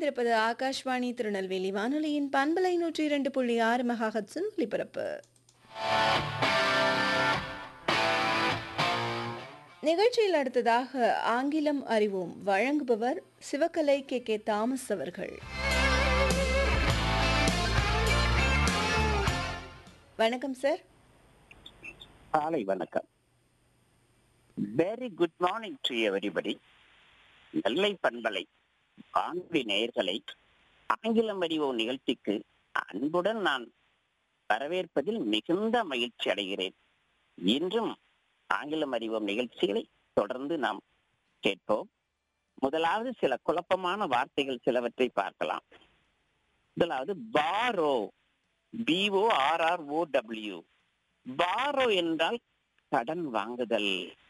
இணைந்திருப்பது ஆகாஷ்வாணி திருநெல்வேலி வானொலியின் பண்பலை நூற்றி இரண்டு புள்ளி ஆறு மெகாஹட்ஸின் ஒலிபரப்பு நிகழ்ச்சியில் அடுத்ததாக ஆங்கிலம் அறிவோம் வழங்குபவர் சிவகலை கே கே தாமஸ் அவர்கள் வணக்கம் சார் காலை வணக்கம் very good morning to everybody Nellai பண்பலை வானொலி நேயர்களை ஆங்கிலம் அறிவோம் நிகழ்ச்சிக்கு அன்புடன் நான் வரவேற்பதில் மிகுந்த மகிழ்ச்சி அடைகிறேன் இன்றும் ஆங்கிலம் அறிவோம் நிகழ்ச்சிகளை தொடர்ந்து நாம் கேட்போம் முதலாவது சில குழப்பமான வார்த்தைகள் சிலவற்றை பார்க்கலாம் முதலாவது borrow BO RR O W borrow என்றால் கடன் வாங்குதல்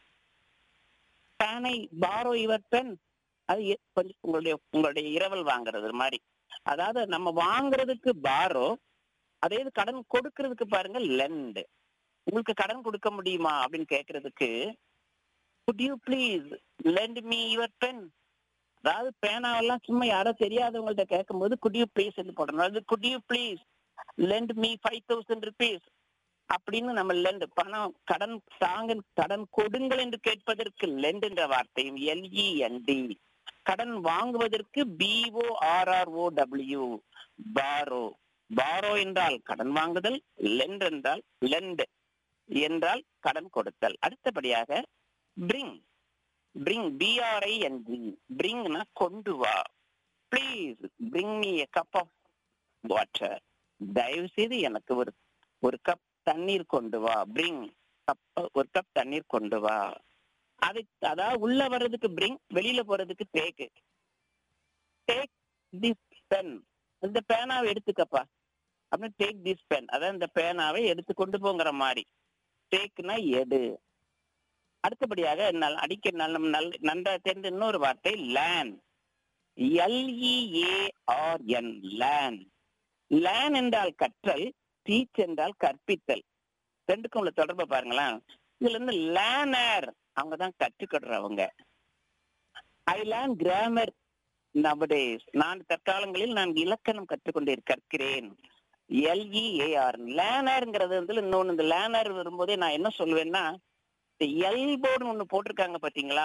பேனை பாரோ யுவர் பென் அது எ- கொஞ்சம் உங்களுடைய உங்களுடைய இரவல் வாங்குறது மாதிரி அதாவது நம்ம வாங்குறதுக்கு பாரோ அதே இது கடன் கொடுக்கறதுக்கு பாருங்க லெண்ட் உங்களுக்கு கடன் கொடுக்க முடியுமா அப்படின்னு கேக்குறதுக்கு could you please lend me your pen அதாவது பேனாவெல்லாம் சும்மா யாரோ தெரியாதவங்கள்ட்ட கேட்கும்போது குட் யூ ப்ளீஸ் என்று போடணும் அது could you please lend me five thousand rupees அப்படின்னு நம்ம லெண்ட் பணம் கடன் தாங்க கடன் கொடுங்கள் என்று கேட்பதற்கு லெண்ட் என்ற வார்த்தையும் எல்இஎன்டி கடன் வாங்குவதற்கு BO RRO W borrow borrow என்றால் கடன் வாங்குதல் லெண்ட் என்றால் லெண்ட் என்றால் கடன் கொடுத்தல் அடுத்தபடியாக பிரிங் பிரிங் பிஆர்ஐஎன்ஜி பிரிங்னா கொண்டு வா please bring me a cup of water தயவு செய்து எனக்கு ஒரு ஒரு கப் தண்ணீர் கொண்டு வா பிரிங் கப் ஒரு கப் தண்ணீர் கொண்டு வா அது அதாவது உள்ள வர்றதுக்கு பிரிங் வெளியில போறதுக்கு டேக் டேக் திஸ் பென் இந்த பேனாவை எடுத்துக்கப்பா அப்படின்னு டேக் திஸ் பென் அதான் இந்த பேனாவை எடுத்து கொண்டு போங்கிற மாதிரி டேக்னா எடு அடுத்தபடியாக நல்- அடிக்க நல்ல நல் நன்றா தெரிந்த இன்னொரு வார்த்தை லேன் எல்இஏஆர்என் லேன் லேன் என்றால் கற்றல் டீச் என்றால் கற்பித்தல் ரெண்டுக்கும் உள்ள தொடர்பை பாருங்களேன் இதுல இருந்து லேனர் அவங்க தான் கற்றுக்கொடுறவங்க ஐ லேர்ன் கிராமர் நவடேஸ் நான் தற்காலங்களில் நான் இலக்கணம் கற்றுக்கொண்டு கற்கிறேன் எல்இஏஆர் லேனர்ங்கிறது வந்து இன்னொன்னு இந்த லேனர் வரும்போதே நான் என்ன சொல்லுவேன்னா இந்த எல்போர்டுன்னு ஒண்ணு போட்டிருக்காங்க பாத்தீங்களா